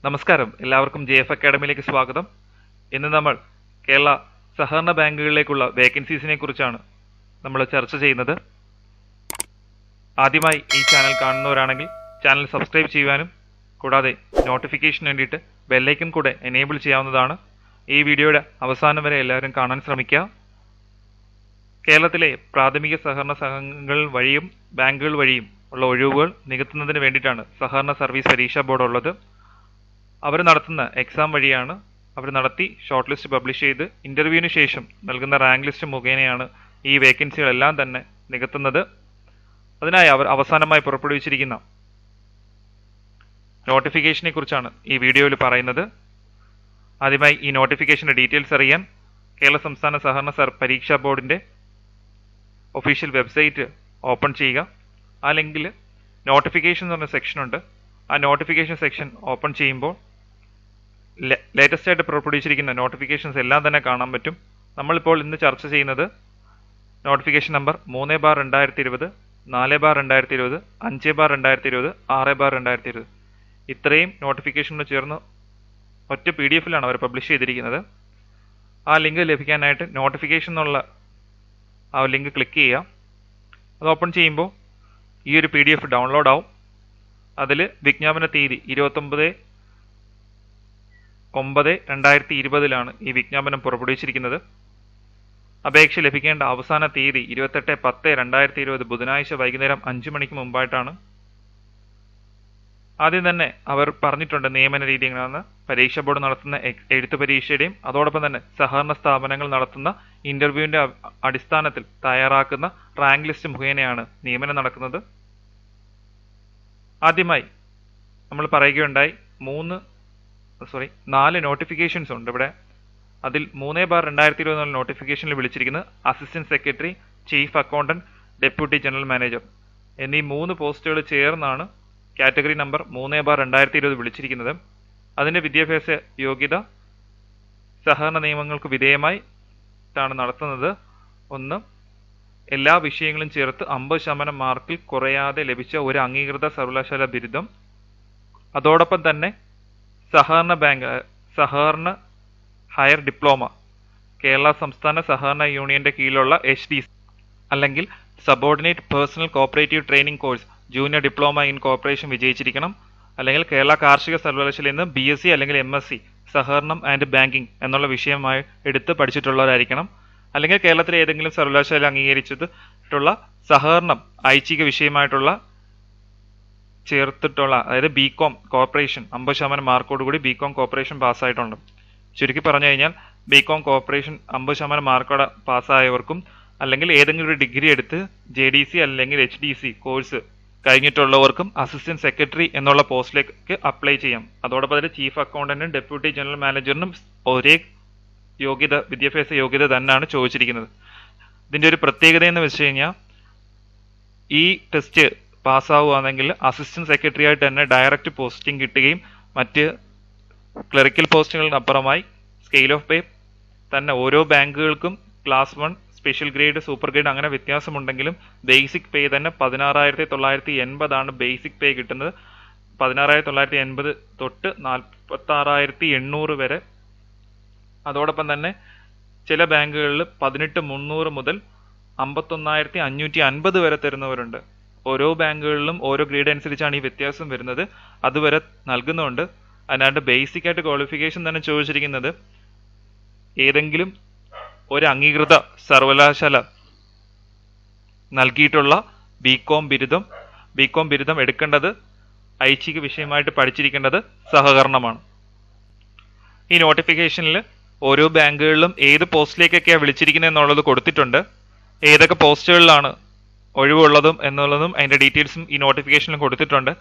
നമസ്കാരം എല്ലാവർക്കും J F അക്കാഡമിയിലേക്ക് സ്വാഗതം ഇന്ന് നമ്മൾ കേരള സഹകരണ ബാങ്കുകളിലേക്കുള്ള വേക്കൻസീസിനെ കുറിച്ചാണ് നമ്മൾ ചർച്ച ചെയ്യുന്നത് ആദ്യമായി ഈ ചാനൽ കാണുന്നവരാണെങ്കിൽ ചാനൽ സബ്സ്ക്രൈബ് ചെയ്യുവാനും കൂടാതെ നോട്ടിഫിക്കേഷന് വേണ്ടിയിട്ട് ബെല്ലൈക്കൺ കൂടെ എനേബിൾ ചെയ്യാവുന്നതാണ് ഈ വീഡിയോയുടെ അവസാനം വരെ എല്ലാവരും കാണാൻ ശ്രമിക്കുക കേരളത്തിലെ പ്രാഥമിക സഹകരണ സംഘങ്ങൾ വഴിയും ബാങ്കുകൾ വഴിയും ഉള്ള ഒഴിവുകൾ നികത്തുന്നതിന് വേണ്ടിയിട്ടാണ് സഹകരണ സർവീസ് പരീക്ഷാ ബോർഡ് ഉള്ളത് അവർ നടത്തുന്ന എക്സാം വഴിയാണ് അവർ നടത്തി ഷോർട്ട് ലിസ്റ്റ് പബ്ലിഷ് ചെയ്ത് ഇന്റർവ്യൂവിന് ശേഷം നൽകുന്ന റാങ്ക് ലിസ്റ്റ് മുഖേനയാണ് ഈ വേക്കൻസികളെല്ലാം തന്നെ നികത്തുന്നത് അതിനായി അവർ അവസാനമായി പുറപ്പെടുവിച്ചിരിക്കുന്ന നോട്ടിഫിക്കേഷനെ കുറിച്ചാണ് ഈ വീഡിയോയിൽ പറയുന്നത് ആദ്യമായി ഈ നോട്ടിഫിക്കേഷന്റെ ഡീറ്റെയിൽസ് അറിയാൻ കേരള സംസ്ഥാന സഹകരണ സർ പരീക്ഷാ ബോർഡിന്റെ ഒഫീഷ്യൽ വെബ്സൈറ്റ് ഓപ്പൺ ചെയ്യുക ആ ലിങ്കിൽ നോട്ടിഫിക്കേഷൻ എന്ന് പറഞ്ഞ സെക്ഷൻ ഉണ്ട് ആ നോട്ടിഫിക്കേഷൻ സെക്ഷൻ ഓപ്പൺ ചെയ്യുമ്പോൾ ലേറ്റസ്റ്റ് ആയിട്ട് പുറപ്പെടുവിച്ചിരിക്കുന്ന നോട്ടിഫിക്കേഷൻസ് എല്ലാം തന്നെ കാണാൻ പറ്റും നമ്മളിപ്പോൾ ഇന്ന് ചർച്ച ചെയ്യുന്നത് നോട്ടിഫിക്കേഷൻ നമ്പർ മൂന്ന് ബാർ രണ്ടായിരത്തി ഇരുപത് നാല് ബാർ രണ്ടായിരത്തി ഇരുപത് അഞ്ച് ബാർ രണ്ടായിരത്തി ഇരുപത് ആറ് ബാർ രണ്ടായിരത്തി ഇരുപത് ഇത്രയും നോട്ടിഫിക്കേഷനോട് ചേർന്ന് ഒറ്റ പി ഡി എഫിലാണ് അവർ പബ്ലിഷ് ചെയ്തിരിക്കുന്നത് ആ ലിങ്ക് ലഭിക്കാനായിട്ട് നോട്ടിഫിക്കേഷൻ എന്നുള്ള ആ ലിങ്ക് ക്ലിക്ക് ചെയ്യുക അത് ഓപ്പൺ ചെയ്യുമ്പോൾ ഈ ഒരു പി ഡി എഫ് ഡൗൺലോഡ് ആവും അതിൽ വിജ്ഞാപന തീയതി ഇരുപത്തൊമ്പത് ഒമ്പത് രണ്ടായിരത്തി ഇരുപതിലാണ് ഈ വിജ്ഞാപനം പുറപ്പെടുവിച്ചിരിക്കുന്നത് അപേക്ഷ ലഭിക്കേണ്ട അവസാന തീയതി ഇരുപത്തെട്ട് പത്ത് രണ്ടായിരത്തി ഇരുപത് ബുധനാഴ്ച വൈകുന്നേരം അഞ്ചു മണിക്ക് മുമ്പായിട്ടാണ് ആദ്യം തന്നെ അവർ പറഞ്ഞിട്ടുണ്ട് നിയമന രീതി എങ്ങനെയാണെന്ന് പരീക്ഷ ബോർഡ് നടത്തുന്ന എ- എഴുത്ത് പരീക്ഷയുടെയും അതോടൊപ്പം തന്നെ സഹകരണ സ്ഥാപനങ്ങൾ നടത്തുന്ന ഇന്റർവ്യൂവിന്റെ അ- അടിസ്ഥാനത്തിൽ തയ്യാറാക്കുന്ന റാങ്ക് ലിസ്റ്റ് മുഖേനയാണ് നിയമനം നടക്കുന്നത് ആദ്യമായി നമ്മൾ പറയുകയുണ്ടായി മൂന്ന് സോറി നാല് നോട്ടിഫിക്കേഷൻസ് ഉണ്ട് ഇവിടെ അതിൽ മൂന്ന് ബാർ രണ്ടായിരത്തി ഇരുപത് എന്നുള്ള നോട്ടിഫിക്കേഷനിൽ വിളിച്ചിരിക്കുന്നത് assistant secretary chief accountant deputy general manager എന്നീ മൂന്ന് പോസ്റ്റുകൾ ചേർന്നാണ് കാറ്റഗറി നമ്പർ മൂന്ന് ബാർ രണ്ടായിരത്തി ഇരുപത് വിളിച്ചിരിക്കുന്നത് അതിന്റെ വിദ്യാഭ്യാസ യോഗ്യത സഹകരണ നിയമങ്ങൾക്ക് വിധേയമായി ാണ് നടത്തുന്നത് ഒന്ന് എല്ലാ വിഷയങ്ങളും ചേർത്ത് അമ്പത് ശതമാനം മാർക്കിൽ കുറയാതെ ലഭിച്ച ഒരു അംഗീകൃത സർവകലാശാല ബിരുദം അതോടൊപ്പം തന്നെ സഹകരണ ബാങ്ക് ഏഹ്, സഹകരണ ഹയർ ഡിപ്ലോമ കേരള സംസ്ഥാന സഹകരണ യൂണിയന്റെ കീഴിലുള്ള എച്ച് ഡി അല്ലെങ്കിൽ subordinate personnel cooperative training course junior diploma in corporation വിജയിച്ചിരിക്കണം അല്ലെങ്കിൽ കേരള കാർഷിക സർവകലാശാലയിൽ നിന്ന് ബി എസ് സി അല്ലെങ്കിൽ എം എസ് സി സഹകരണം ആൻഡ് ബാങ്കിങ് എന്നുള്ള വിഷയമായി എടുത്ത് പഠിച്ചിട്ടുള്ളവരായിരിക്കണം അല്ലെങ്കിൽ കേരളത്തിലെ ഏതെങ്കിലും സർവകലാശാല അംഗീകരിച്ചിട്ടുള്ള സഹകരണം ഐച്ഛിക വിഷയമായിട്ടുള്ള ചേർത്തിട്ടുള്ള അതായത് ബി കോം കോർപ്പറേഷൻ അമ്പത് ശതമാനം മാർക്കോട് കൂടി ബി കോം കോർപ്പറേഷൻ പാസ്സായിട്ടുണ്ട് ചുരുക്കി പറഞ്ഞു കഴിഞ്ഞാൽ ബി കോം കോർപ്പറേഷൻ അമ്പത് ശതമാനം മാർക്കോടെ പാസ്സായവർക്കും അല്ലെങ്കിൽ ഏതെങ്കിലും ഒരു ഡിഗ്രി എടുത്ത് ജെ ഡി സി അല്ലെങ്കിൽ എച്ച് ഡി സി കോഴ്സ് കഴിഞ്ഞിട്ടുള്ളവർക്കും അസിസ്റ്റന്റ് സെക്രട്ടറി എന്നുള്ള പോസ്റ്റിലേക്ക് അപ്ലൈ ചെയ്യാം അതോടൊപ്പം തന്നെ ചീഫ് അക്കൗണ്ടന്റിനും ഡെപ്യൂട്ടി ജനറൽ മാനേജറിനും ഒരേ യോഗ്യത വിദ്യാഭ്യാസ യോഗ്യത തന്നെയാണ് ചോദിച്ചിരിക്കുന്നത് ഇതിന്റെ ഒരു പ്രത്യേകത എന്ന് വെച്ച് കഴിഞ്ഞാൽ ഈ ടെസ്റ്റ് പാസ്സാവുകയാണെങ്കിൽ അസിസ്റ്റന്റ് സെക്രട്ടറി ആയിട്ട് തന്നെ ഡയറക്റ്റ് പോസ്റ്റിംഗ് കിട്ടുകയും മറ്റ് ക്ലറിക്കൽ പോസ്റ്റുകൾക്ക് അപ്പുറമായി സ്കെയിൽ ഓഫ് പേ തന്നെ ഓരോ ബാങ്കുകൾക്കും class one special grade super grade അങ്ങനെ വ്യത്യാസമുണ്ടെങ്കിലും ബേസിക് പേ തന്നെ പതിനാറായിരത്തി തൊള്ളായിരത്തി എൺപതാണ് ബേസിക് പേ കിട്ടുന്നത് പതിനാറായിരത്തി തൊള്ളായിരത്തി എൺപത് തൊട്ട് നാൽപ്പത്തി ആറായിരത്തി എണ്ണൂറ് വരെ അതോടൊപ്പം തന്നെ ചില ബാങ്കുകളിൽ പതിനെട്ട് മുന്നൂറ് മുതൽ അമ്പത്തൊന്നായിരത്തി അഞ്ഞൂറ്റി അൻപത് വരെ തരുന്നവരുണ്ട് ഓരോ ബാങ്കുകളിലും ഓരോ ഗ്രേഡ് അനുസരിച്ചാണ് ഈ വ്യത്യാസം വരുന്നത് അതുവരെ നൽകുന്നുണ്ട് അതിനാണ്ട് ബേസിക് ആയിട്ട് ക്വാളിഫിക്കേഷൻ തന്നെ ചോദിച്ചിരിക്കുന്നത് ഏതെങ്കിലും ഒരു അംഗീകൃത സർവകലാശാല നൽകിയിട്ടുള്ള ബി കോം ബിരുദം ബി കോം ബിരുദം എടുക്കേണ്ടത് ഐച്ഛിക വിഷയമായിട്ട് പഠിച്ചിരിക്കേണ്ടത് സഹകരണമാണ് ഈ നോട്ടിഫിക്കേഷനിൽ ഓരോ ബാങ്കുകളിലും ഏത് പോസ്റ്റിലേക്കൊക്കെയാണ് വിളിച്ചിരിക്കുന്നത് എന്നുള്ളത് കൊടുത്തിട്ടുണ്ട് ഏതൊക്കെ പോസ്റ്റുകളിലാണ് ഒഴിവുള്ളതും എന്നുള്ളതും അതിന്റെ ഡീറ്റെയിൽസും ഈ നോട്ടിഫിക്കേഷനിൽ കൊടുത്തിട്ടുണ്ട്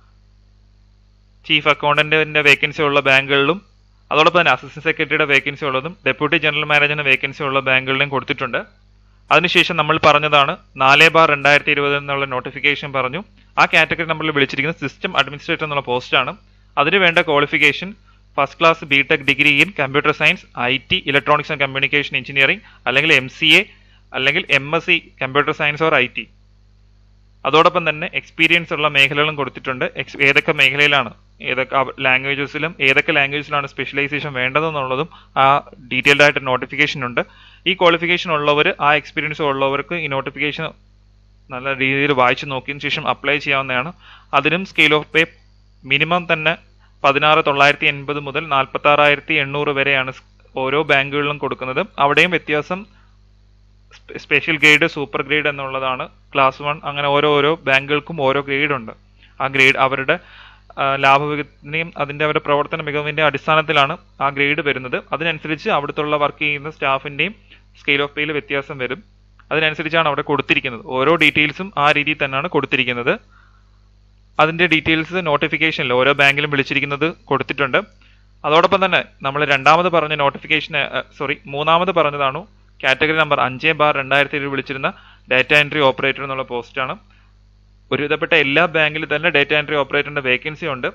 ചീഫ് അക്കൗണ്ടന്റിന്റെ വേക്കൻസി ഉള്ള ബാങ്കുകളിലും അതോടൊപ്പം തന്നെ അസിസ്റ്റന്റ് സെക്രട്ടറിയുടെ വേക്കൻസി ഉള്ളതും ഡെപ്യൂട്ടി ജനറൽ മാനേജറിന് വേക്കൻസി ഉള്ള ബാങ്കുകളിലും കൊടുത്തിട്ടുണ്ട് അതിനുശേഷം നമ്മൾ പറഞ്ഞതാണ് നാല് ബാർ രണ്ടായിരത്തി ഇരുപത് എന്നുള്ള നോട്ടിഫിക്കേഷൻ പറഞ്ഞു ആ കാറ്റഗറി നമ്പറിൽ വിളിച്ചിരിക്കുന്നത് സിസ്റ്റം അഡ്മിനിസ്ട്രേറ്റർ എന്നുള്ള പോസ്റ്റാണ് അതിന് വേണ്ട qualification first class B tech degree in computer science I T electronics and communication engineering അല്ലെങ്കിൽ എം സി എ അല്ലെങ്കിൽ M S C computer science or I T അതോടൊപ്പം തന്നെ എക്സ്പീരിയൻസ് ഉള്ള മേഖലകളും കൊടുത്തിട്ടുണ്ട് എക്സ് ഏതൊക്കെ മേഖലയിലാണ് ഏതൊക്കെ ലാംഗ്വേജസിലും ഏതൊക്കെ ലാംഗ്വേജിലാണ് സ്പെഷ്യലൈസേഷൻ വേണ്ടതെന്നുള്ളതും ആ ഡീറ്റെയിൽഡ് ആയിട്ട് നോട്ടിഫിക്കേഷൻ ഉണ്ട് ഈ ക്വാളിഫിക്കേഷൻ ഉള്ളവർ ആ എക്സ്പീരിയൻസ് ഉള്ളവർക്ക് ഈ നോട്ടിഫിക്കേഷൻ നല്ല രീതിയിൽ വായിച്ചു നോക്കിയതിന് ശേഷം അപ്ലൈ ചെയ്യാവുന്നതാണ് അതിനും സ്കെയിൽ ഓഫ് പേ മിനിമം തന്നെ പതിനാറ് തൊള്ളായിരത്തി എൺപത് മുതൽ നാൽപ്പത്തി ആറായിരത്തി എണ്ണൂറ് വരെയാണ് സ് ഓരോ ബാങ്കുകളിലും കൊടുക്കുന്നത് അവിടെയും വ്യത്യാസം spe- special grade super grade എന്നുള്ളതാണ് ക്ലാസ് വൺ അങ്ങനെ ഓരോ ഓരോ ബാങ്കുകൾക്കും ഓരോ ഗ്രേഡ് ഉണ്ട് ആ ഗ്രേഡ് അവരുടെ ആ, ലാഭവിഹിതത്തിന്റെയും അതിന്റെ അവരുടെ പ്രവർത്തന മികവിന്റെ അടിസ്ഥാനത്തിലാണ് ആ ഗ്രേഡ് വരുന്നത് അതിനനുസരിച്ച് അവിടുത്തുള്ള വർക്ക് ചെയ്യുന്ന സ്റ്റാഫിന്റെയും സ്കെയിൽ ഓഫ് പേയിൽ വ്യത്യാസം വരും അതിനനുസരിച്ചാണ് അവിടെ കൊടുത്തിരിക്കുന്നത് ഓരോ ഡീറ്റെയിൽസും ആ രീതിയിൽ തന്നെയാണ് കൊടുത്തിരിക്കുന്നത് അതിന്റെ ഡീറ്റെയിൽസ് നോട്ടിഫിക്കേഷനിൽ ഓരോ ബാങ്കിലും വിളിച്ചിരിക്കുന്നത് കൊടുത്തിട്ടുണ്ട് അതോടൊപ്പം തന്നെ നമ്മൾ രണ്ടാമത് പറഞ്ഞ നോട്ടിഫിക്കേഷൻ സോറി മൂന്നാമത് പറഞ്ഞതാണ് കാറ്റഗറി നമ്പർ അഞ്ച് ബാർ രണ്ടായിരത്തി ഏഴ് വിളിച്ചിരുന്ന ഡാറ്റ എൻട്രി ഓപ്പറേറ്റർ എന്നുള്ള പോസ്റ്റാണ് ഒരുവിധപ്പെട്ട എല്ലാ ബാങ്കിലും തന്നെ ഡാറ്റ എൻട്രി ഓപ്പറേറ്ററിന്റെ വേക്കൻസി ഉണ്ട്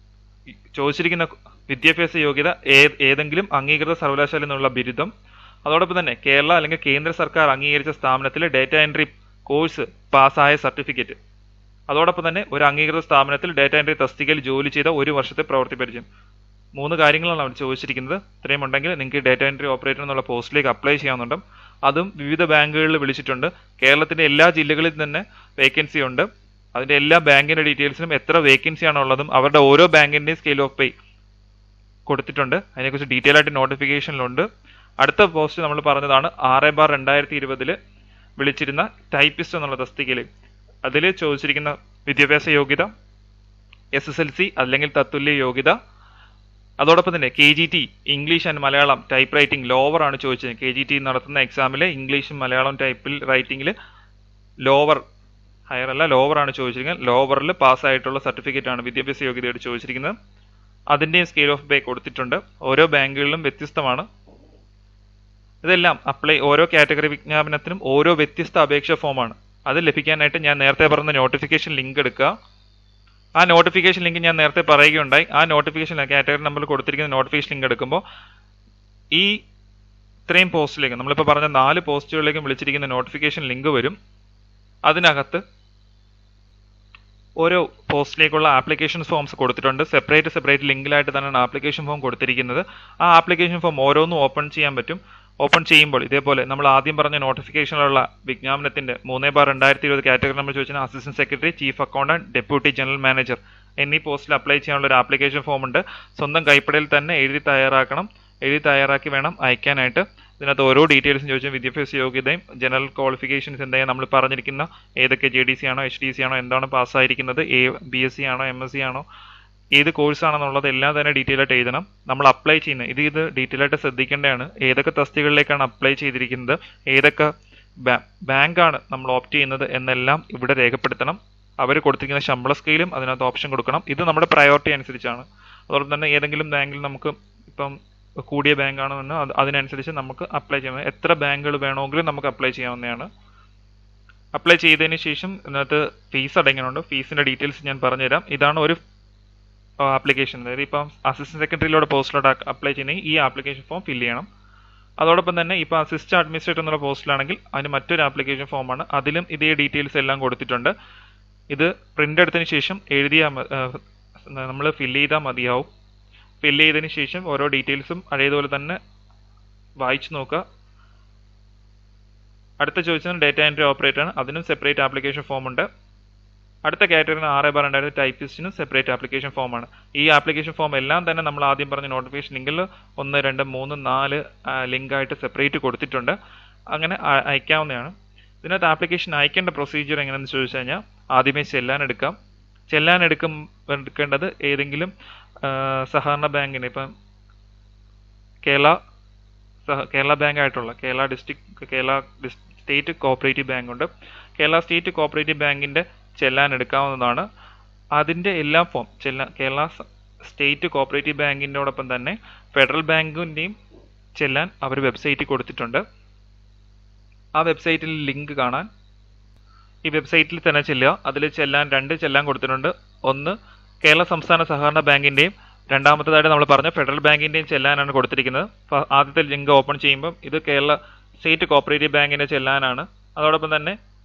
ഈ ചോദിച്ചിരിക്കുന്ന വിദ്യാഭ്യാസ യോഗ്യത ഏ- ഏതെങ്കിലും അംഗീകൃത സർവകലാശാലയിൽ നിന്നുള്ള ബിരുദം അതോടൊപ്പം തന്നെ കേരള അല്ലെങ്കിൽ കേന്ദ്ര സർക്കാർ അംഗീകരിച്ച സ്ഥാപനത്തിലെ ഡാറ്റ എൻട്രി കോഴ്സ് പാസ്സായ സർട്ടിഫിക്കറ്റ് അതോടൊപ്പം തന്നെ ഒരു അംഗീകൃത സ്ഥാപനത്തിൽ ഡാറ്റ എൻട്രി തസ്തികയിൽ ജോലി ചെയ്ത ഒരു വർഷത്തെ പ്രവൃത്തി പരിചയം മൂന്ന് കാര്യങ്ങളാണ് അവർ ചോദിച്ചിരിക്കുന്നത് ഇത്രയും ഉണ്ടെങ്കിൽ നിങ്ങൾക്ക് ഡാറ്റ എൻട്രി ഓപ്പറേറ്റർ എന്നുള്ള പോസ്റ്റിലേക്ക് അപ്ലൈ ചെയ്യാവുന്നുണ്ട് അതും വിവിധ ബാങ്കുകളിൽ വിളിച്ചിട്ടുണ്ട് കേരളത്തിന്റെ എല്ലാ ജില്ലകളിൽ തന്നെ വേക്കൻസി ഉണ്ട് അതിന്റെ എല്ലാ ബാങ്കിന്റെ ഡീറ്റെയിൽസിനും എത്ര വേക്കൻസി ആണുള്ളതും അവരുടെ ഓരോ ബാങ്കിന്റെയും സ്കെയിൽ ഓഫ് പേ കൊടുത്തിട്ടുണ്ട് അതിനെക്കുറിച്ച് ഡീറ്റെയിൽ ആയിട്ട് നോട്ടിഫിക്കേഷനിലുണ്ട് അടുത്ത പോസ്റ്റ് നമ്മൾ പറഞ്ഞതാണ് ആറ് ബാർ രണ്ടായിരത്തി ഇരുപതില് വിളിച്ചിരുന്ന ടൈപ്പിസ്റ്റ് എന്നുള്ള തസ്തികയിൽ അതിൽ ചോദിച്ചിരിക്കുന്ന വിദ്യാഭ്യാസ യോഗ്യത എസ് എസ് എൽ സി അല്ലെങ്കിൽ തത്തുല്യ യോഗ്യത അതോടൊപ്പം തന്നെ K G T English and Malayalam type writing lower ആണ് ചോദിച്ചത് കെ ജി ടി നടത്തുന്ന എക്സാമിൽ ഇംഗ്ലീഷും മലയാളം ടൈപ്പിൽ റൈറ്റിംഗിൽ ലോവർ ഹയർ അല്ല ലോവർ ആണ് ചോദിച്ചിരിക്കുന്നത് ലോവറിൽ പാസ്സായിട്ടുള്ള സർട്ടിഫിക്കറ്റ് ആണ് വിദ്യാഭ്യാസ യോഗ്യതയായിട്ട് ചോദിച്ചിരിക്കുന്നത് അതിൻ്റെയും സ്കെയിൽ ഓഫ് പേ കൊടുത്തിട്ടുണ്ട് ഓരോ ബാങ്കുകളിലും വ്യത്യസ്തമാണ് ഇതെല്ലാം അപ്ലൈ ഓരോ കാറ്റഗറി വിജ്ഞാപനത്തിനും ഓരോ വ്യത്യസ്ത അപേക്ഷ ഫോമാണ് അത് ലഭിക്കാനായിട്ട് ഞാൻ നേരത്തെ പറഞ്ഞ നോട്ടിഫിക്കേഷൻ ലിങ്ക് എടുക്കുക ആ നോട്ടിഫിക്കേഷൻ ലിങ്ക് ഞാൻ നേരത്തെ പറയുകയുണ്ടായി ആ നോട്ടിഫിക്കേഷൻ കാറ്റഗറി നമ്പറിൽ കൊടുത്തിരിക്കുന്ന നോട്ടിഫിക്കേഷൻ ലിങ്ക് എടുക്കുമ്പോൾ ഈ ഇത്രയും പോസ്റ്റിലേക്ക് നമ്മളിപ്പോൾ പറഞ്ഞ നാല് പോസ്റ്റുകളിലേക്കും വിളിച്ചിരിക്കുന്ന നോട്ടിഫിക്കേഷൻ ലിങ്ക് വരും അതിനകത്ത് ഓരോ പോസ്റ്റിലേക്കുള്ള ആപ്ലിക്കേഷൻ ഫോംസ് കൊടുത്തിട്ടുണ്ട് സെപ്പറേറ്റ് സെപ്പറേറ്റ് ലിങ്കിലായിട്ട് തന്നെയാണ് ആപ്ലിക്കേഷൻ ഫോം കൊടുത്തിരിക്കുന്നത് ആ ആപ്ലിക്കേഷൻ ഫോം ഓരോന്നും ഓപ്പൺ ചെയ്യാൻ പറ്റും ഓപ്പൺ ചെയ്യുമ്പോൾ ഇതേപോലെ നമ്മൾ ആദ്യം പറഞ്ഞ നോട്ടിഫിക്കേഷനിലുള്ള വിജ്ഞാപനത്തിന്റെ മൂന്നേ ബാർ രണ്ടായിരത്തി ഇരുപത് കാറ്റഗറി നമ്പർ ചോദിച്ചാൽ assistant secretary chief accountant deputy general manager എന്നീ പോസ്റ്റിൽ അപ്ലൈ ചെയ്യാനുള്ള ഒരു ആപ്ലിക്കേഷൻ ഫോം ഉണ്ട് സ്വന്തം കൈപ്പടയിൽ തന്നെ എഴുതി തയ്യാറാക്കണം എഴുതി തയ്യാറാക്കി വേണം അയക്കാനായിട്ട് ഇതിനകത്ത് ഓരോ ഡീറ്റെയിൽസും ചോദിച്ചാൽ വിദ്യാഭ്യാസ യോഗ്യതയും ജനറൽ ക്വാളിഫിക്കേഷൻസ് എന്തായാലും നമ്മൾ പറഞ്ഞിരിക്കുന്ന ഏതൊക്കെ ജെ ഡി സി ആണോ എച്ച് ഡി സി ആണോ എന്താണ് പാസ്സായിരിക്കുന്നത് എ ബി എസ് സി ആണോ എം എസ് സി ആണോ ഏത് കോഴ്സ് ആണെന്നുള്ളത് എല്ലാം തന്നെ ഡീറ്റെയിൽ ആയിട്ട് എഴുതണം നമ്മൾ അപ്ലൈ ചെയ്യുന്നത് ഇത് ഇത് ഡീറ്റെയിൽ ആയിട്ട് ശ്രദ്ധിക്കേണ്ടതാണ് ഏതൊക്കെ തസ്തികളിലേക്കാണ് അപ്ലൈ ചെയ്തിരിക്കുന്നത് ഏതൊക്കെ ബാങ്കാണ് നമ്മൾ ഓപ്റ്റ് ചെയ്യുന്നത് എന്നെല്ലാം ഇവിടെ രേഖപ്പെടുത്തണം അവർ കൊടുത്തിരിക്കുന്ന ശമ്പള സ്കെയിലും അതിനകത്ത് ഓപ്ഷൻ കൊടുക്കണം ഇത് നമ്മുടെ പ്രയോറിറ്റി അനുസരിച്ചാണ് അതോടൊപ്പം തന്നെ ഏതെങ്കിലും ബാങ്കിൽ നമുക്ക് ഇപ്പം കൂടിയ ബാങ്ക് ആണെന്ന് അത് അതിനനുസരിച്ച് നമുക്ക് അപ്ലൈ ചെയ്യാം എത്ര ബാങ്കുകൾ വേണമെങ്കിലും നമുക്ക് അപ്ലൈ ചെയ്യാവുന്നതാണ് അപ്ലൈ ചെയ്തതിന് ശേഷം ഇതിനകത്ത് ഫീസ് അടങ്ങുന്നുണ്ട് ഫീസിന്റെ ഡീറ്റെയിൽസ് ഞാൻ പറഞ്ഞുതരാം ഇതാണ് ഒരു ആപ്ലിക്കേഷൻ അതായത് ഇപ്പം അസിസ്റ്റന്റ് സെക്രട്ടറിയിലൂടെ പോസ്റ്റിലോട്ട് അപ്ലൈ ചെയ്യണമെങ്കിൽ ഈ ആപ്ലിക്കേഷൻ ഫോം ഫില്ല് ചെയ്യണം അതോടൊപ്പം തന്നെ ഇപ്പോൾ അസിസ്റ്റന്റ് അഡ്മിനിസ്ട്രേറ്റർ എന്നുള്ള പോസ്റ്റിലാണെങ്കിൽ അതിന് മറ്റൊരു ആപ്ലിക്കേഷൻ ഫോമാണ് അതിലും ഇതേ ഡീറ്റെയിൽസ് എല്ലാം കൊടുത്തിട്ടുണ്ട് ഇത് പ്രിന്റ് എടുത്തതിന് ശേഷം എഴുതിയാൽ നമ്മൾ ഫില്ല് ചെയ്താൽ മതിയാവും ഫില്ല് ചെയ്തതിന് ശേഷം ഓരോ ഡീറ്റെയിൽസും അതേപോലെ തന്നെ വായിച്ചു നോക്കുക അടുത്ത ചോദിച്ചത് ഡേറ്റ എൻട്രി ഓപ്പറേറ്റർ ആണ് അതിനും സെപ്പറേറ്റ് ആപ്ലിക്കേഷൻ ഫോം ഉണ്ട് അടുത്ത കാറ്റഗറി ആറ് ബാർ രണ്ടായിരത്തി ടൈപ്പിസ്റ്റിനും സെപ്പറേറ്റ് ആപ്ലിക്കേഷൻ ഫോമാണ് ഈ ആപ്ലിക്കേഷൻ ഫോം എല്ലാം തന്നെ നമ്മൾ ആദ്യം പറഞ്ഞ നോട്ടിഫിക്കേഷൻ ലിങ്കിൽ ഒന്ന് രണ്ട് മൂന്ന് നാല് ലിങ്ക് ആയിട്ട് സെപ്പറേറ്റ് കൊടുത്തിട്ടുണ്ട് അങ്ങനെ അ- അയക്കാവുന്നതാണ് ഇതിനകത്ത് ആപ്ലിക്കേഷൻ അയക്കേണ്ട പ്രൊസീജിയർ എങ്ങനെയാണെന്ന് ചോദിച്ചു കഴിഞ്ഞാൽ ആദ്യമേ ചെല്ലാൻ എടുക്കാം ചെല്ലാൻ എടുക്കും എടുക്കേണ്ടത് ഏതെങ്കിലും ആ, സഹകരണ ബാങ്കിന് ഇപ്പം കേരള സഹ- കേരള ബാങ്ക് ആയിട്ടുള്ള Kerala district Kerala state cooperative bank ഉണ്ട് കേരള സ്റ്റേറ്റ് കോപ്പറേറ്റീവ് ബാങ്കിന്റെ ചെല്ലാൻ എടുക്കാവുന്നതാണ് അതിന്റെ എല്ലാ ഫോം ചെല്ലാൻ കേരള സ- സ്റ്റേറ്റ് കോപ്പറേറ്റീവ് ബാങ്കിനോടൊപ്പം തന്നെ ഫെഡറൽ ബാങ്കിന്റെയും ചെല്ലാൻ അവർ വെബ്സൈറ്റിൽ കൊടുത്തിട്ടുണ്ട് ആ വെബ്സൈറ്റിൽ ലിങ്ക് കാണാൻ ഈ വെബ്സൈറ്റിൽ തന്നെ ചെല്ലുക അതിൽ ചെല്ലാൻ രണ്ട് ചെല്ലാൻ കൊടുത്തിട്ടുണ്ട് ഒന്ന് കേരള സംസ്ഥാന സഹകരണ ബാങ്കിന്റെയും രണ്ടാമത്തേതായിട്ട് നമ്മൾ പറഞ്ഞ ഫെഡറൽ ബാങ്കിന്റെയും ചെല്ലാനാണ് കൊടുത്തിരിക്കുന്നത് ഫ- ആദ്യത്തെ ലിങ്ക് ഓപ്പൺ ചെയ്യുമ്പോൾ ഇത് കേരള സ്റ്റേറ്റ് കോപ്പറേറ്റീവ് ബാങ്കിന്റെ ചെല്ലാനാണ് അതോടൊപ്പം തന്നെ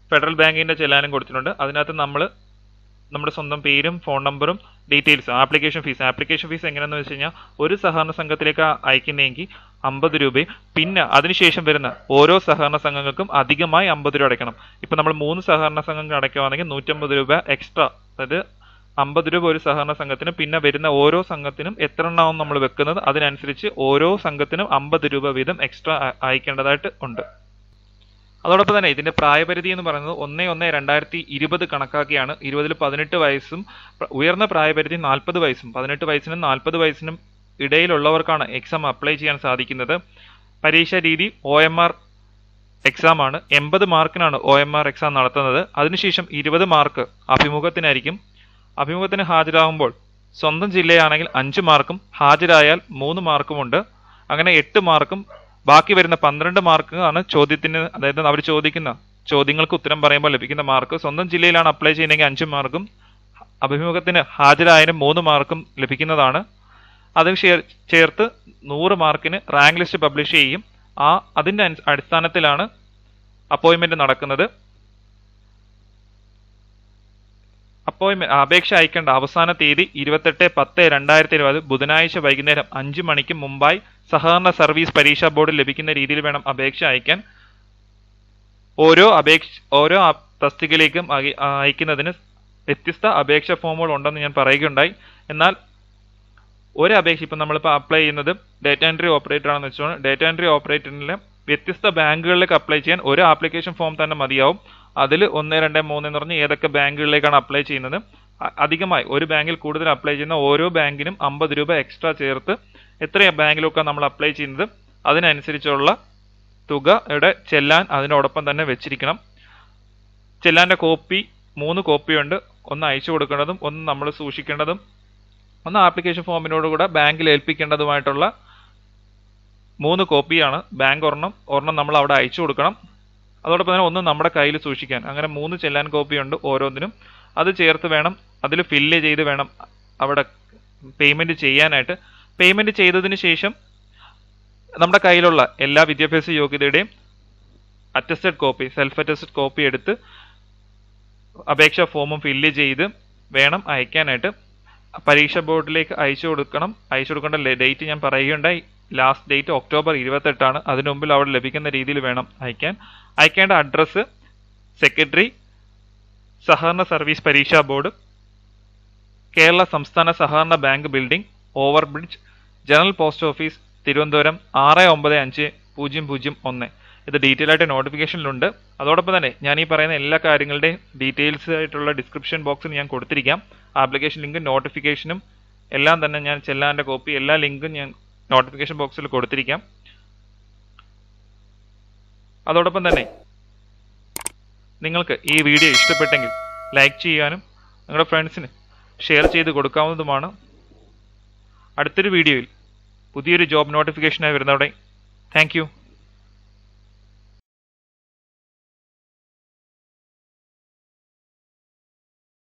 ഫെഡറൽ ബാങ്കിൻ്റെ ചെല്ലാനും കൊടുത്തിട്ടുണ്ട് അതിനകത്ത് നമ്മൾ നമ്മുടെ സ്വന്തം പേരും ഫോൺ നമ്പറും ഡീറ്റെയിൽസും ആപ്ലിക്കേഷൻ ഫീസ് ആപ്ലിക്കേഷൻ ഫീസ് എങ്ങനെയാണെന്ന് വെച്ച് കഴിഞ്ഞാൽ ഒരു സഹകരണ സംഘത്തിലേക്ക് അയക്കുന്നതെങ്കിൽ അമ്പത് രൂപയും പിന്നെ അതിനുശേഷം വരുന്ന ഓരോ സഹകരണ സംഘങ്ങൾക്കും അധികമായി അമ്പത് രൂപ അടയ്ക്കണം ഇപ്പം നമ്മൾ മൂന്ന് സഹകരണ സംഘങ്ങൾ അടയ്ക്കുകയാണെങ്കിൽ നൂറ്റമ്പത് രൂപ എക്സ്ട്രാ അതായത് അമ്പത് രൂപ ഒരു സഹകരണ സംഘത്തിന് പിന്നെ വരുന്ന ഓരോ സംഘത്തിനും എത്ര എണ്ണമാവും നമ്മൾ വെക്കുന്നത് അതിനനുസരിച്ച് ഓരോ സംഘത്തിനും അമ്പത് രൂപ വീതം എക്സ്ട്രാ അയക്കേണ്ടതായിട്ട് ഉണ്ട് അതോടൊപ്പം തന്നെ ഇതിന്റെ പ്രായപരിധി എന്ന് പറയുന്നത് ഒന്ന് ഒന്ന് രണ്ടായിരത്തി ഇരുപത് കണക്കാക്കിയാണ് ഇരുപതിൽ പതിനെട്ട് വയസ്സും പ്ര- ഉയർന്ന പ്രായപരിധി നാൽപ്പത് വയസ്സും പതിനെട്ട് വയസ്സിനും നാൽപ്പത് വയസ്സിനും ഇടയിലുള്ളവർക്കാണ് എക്സാം അപ്ലൈ ചെയ്യാൻ സാധിക്കുന്നത് പരീക്ഷാ രീതി ഒ എം ആർ എക്സാം ആണ് എൺപത് മാർക്കിനാണ് ഒ എം ആർ എക്സാം നടത്തുന്നത് അതിനുശേഷം ഇരുപത് മാർക്ക് അഭിമുഖത്തിനായിരിക്കും അഭിമുഖത്തിന് ഹാജരാകുമ്പോൾ സ്വന്തം ജില്ലയാണെങ്കിൽ അഞ്ച് മാർക്കും ഹാജരായാൽ മൂന്ന് മാർക്കുമുണ്ട് അങ്ങനെ എട്ട് മാർക്കും ബാക്കി വരുന്ന പന്ത്രണ്ട് മാർക്ക് ആണ് ചോദ്യത്തിന് അതായത് അവർ ചോദിക്കുന്ന ചോദ്യങ്ങൾക്ക് ഉത്തരം പറയുമ്പോൾ ലഭിക്കുന്ന മാർക്ക് സ്വന്തം ജില്ലയിലാണ് അപ്ലൈ ചെയ്യുന്നതെങ്കിൽ അഞ്ച് മാർക്കും അഭിമുഖത്തിന് ഹാജരായാലും മൂന്ന് മാർക്കും ലഭിക്കുന്നതാണ് അത് ചേർ- ചേർത്ത് നൂറ് മാർക്കിന് റാങ്ക് ലിസ്റ്റ് പബ്ലിഷ് ചെയ്യും ആ അതിൻ്റെ അനു- അടിസ്ഥാനത്തിലാണ് അപ്പോയിൻമെന്റ് നടക്കുന്നത് അപ്പോയിൻമെന്റ് അപേക്ഷ അയക്കേണ്ട അവസാന തീയതി ഇരുപത്തെട്ട് പത്ത് രണ്ടായിരത്തി ഇരുപത് ബുധനാഴ്ച വൈകുന്നേരം അഞ്ച് മണിക്ക് മുമ്പായി സഹകരണ സർവീസ് പരീക്ഷാ ബോർഡിൽ ലഭിക്കുന്ന രീതിയിൽ വേണം അപേക്ഷ അയക്കാൻ ഓരോ അപേക്ഷ ഓരോ അ- തസ്തികയിലേക്കും അയ- അയക്കുന്നതിന് വ്യത്യസ്ത അപേക്ഷ ഫോമുകൾ ഉണ്ടെന്ന് ഞാൻ പറയുകയുണ്ടായി എന്നാൽ ഒരു അപേക്ഷ ഇപ്പം നമ്മളിപ്പോൾ അപ്ലൈ ചെയ്യുന്നത് ഡേറ്റ എൻട്രി ഓപ്പറേറ്റർ ആണെന്ന് വെച്ചോളൂ ഡേറ്റ എൻട്രി ഓപ്പറേറ്ററിലെ വ്യത്യസ്ത ബാങ്കുകളിലേക്ക് അപ്ലൈ ചെയ്യാൻ ഒരു ആപ്ലിക്കേഷൻ ഫോം തന്നെ മതിയാവും അതിൽ ഒന്ന് രണ്ട് മൂന്ന് എന്ന് പറഞ്ഞ് ഏതൊക്കെ ബാങ്കുകളിലേക്കാണ് അപ്ലൈ ചെയ്യുന്നത് അ- അധികമായി ഒരു ബാങ്കിൽ കൂടുതൽ അപ്ലൈ ചെയ്യുന്ന ഓരോ ബാങ്കിനും അമ്പത് രൂപ എക്സ്ട്രാ ചേർത്ത് എത്ര ബാങ്കിലൊക്കെ നമ്മൾ അപ്ലൈ ചെയ്യുന്നത് അതിനനുസരിച്ചുള്ള തുകയുടെ ചെല്ലാൻ അതിനോടൊപ്പം തന്നെ വെച്ചിരിക്കണം ചെല്ലാൻ്റെ കോപ്പി മൂന്ന് കോപ്പിയുണ്ട് ഒന്ന് അയച്ചു കൊടുക്കേണ്ടതും ഒന്ന് നമ്മൾ സൂക്ഷിക്കേണ്ടതും ഒന്ന് ആപ്ലിക്കേഷൻ ഫോമിനോട് കൂടെ ബാങ്കിൽ ഏൽപ്പിക്കേണ്ടതുമായിട്ടുള്ള മൂന്ന് കോപ്പിയാണ് ബാങ്ക് ഒരെണ്ണം ഒരെണ്ണം നമ്മൾ അവിടെ അയച്ചു കൊടുക്കണം അതോടൊപ്പം തന്നെ ഒന്ന് നമ്മുടെ കയ്യിൽ സൂക്ഷിക്കാൻ അങ്ങനെ മൂന്ന് ചെല്ലാൻ കോപ്പിയുണ്ട് ഓരോന്നിനും അത് ചേർത്ത് വേണം അതിൽ ഫില്ല് ചെയ്ത് വേണം അവിടെ പേയ്മെന്റ് ചെയ്യാനായിട്ട് പേയ്മെന്റ് ചെയ്തതിന് ശേഷം നമ്മുടെ കയ്യിലുള്ള എല്ലാ വിദ്യാഭ്യാസ യോഗ്യതയുടെയും attested copy self attested copy എടുത്ത് അപേക്ഷാ ഫോമും ഫില്ല് ചെയ്ത് വേണം അയക്കാനായിട്ട് പരീക്ഷ ബോർഡിലേക്ക് അയച്ചു കൊടുക്കണം അയച്ചു കൊടുക്കേണ്ട ഡേറ്റ് ഞാൻ പറയുകയുണ്ടായി ലാസ്റ്റ് ഡേറ്റ് ഒക്ടോബർ ഇരുപത്തെട്ടാണ് അതിനു മുമ്പിൽ അവിടെ ലഭിക്കുന്ന രീതിയിൽ വേണം അയക്കാൻ അയക്കേണ്ട അഡ്രസ്സ് സെക്രട്ടറി സഹകരണ സർവീസ് പരീക്ഷാ ബോർഡ് കേരള സംസ്ഥാന സഹകരണ bank building over bridge general post office Thiruvananthapuram ആറ് ഒമ്പത് അഞ്ച് പൂജ്യം പൂജ്യം ഒന്ന് ഇത് ഡീറ്റെയിൽ ആയിട്ട് നോട്ടിഫിക്കേഷനിലുണ്ട് അതോടൊപ്പം തന്നെ ഞാൻ ഈ പറയുന്ന എല്ലാ കാര്യങ്ങളുടെയും ഡീറ്റെയിൽസ് ആയിട്ടുള്ള ഡിസ്ക്രിപ്ഷൻ ബോക്സിൽ ഞാൻ കൊടുത്തിരിക്കാം ആപ്ലിക്കേഷൻ ലിങ്കും നോട്ടിഫിക്കേഷനും എല്ലാം തന്നെ ഞാൻ ചെല്ലാൻ്റെ കോപ്പി എല്ലാ ലിങ്കും ഞാൻ നോട്ടിഫിക്കേഷൻ ബോക്സിൽ കൊടുത്തിരിക്കാം അതോടൊപ്പം തന്നെ നിങ്ങൾക്ക് ഈ വീഡിയോ ഇഷ്ടപ്പെട്ടെങ്കിൽ ലൈക്ക് ചെയ്യാനും നിങ്ങളുടെ ഫ്രണ്ട്സിന് ഷെയർ ചെയ്ത് കൊടുക്കാവുന്നതുമാണ് അടുത്തൊരു വീഡിയോയിൽ പുതിയൊരു ജോബ് നോട്ടിഫിക്കേഷനായി വരുന്നതോടെ താങ്ക് യു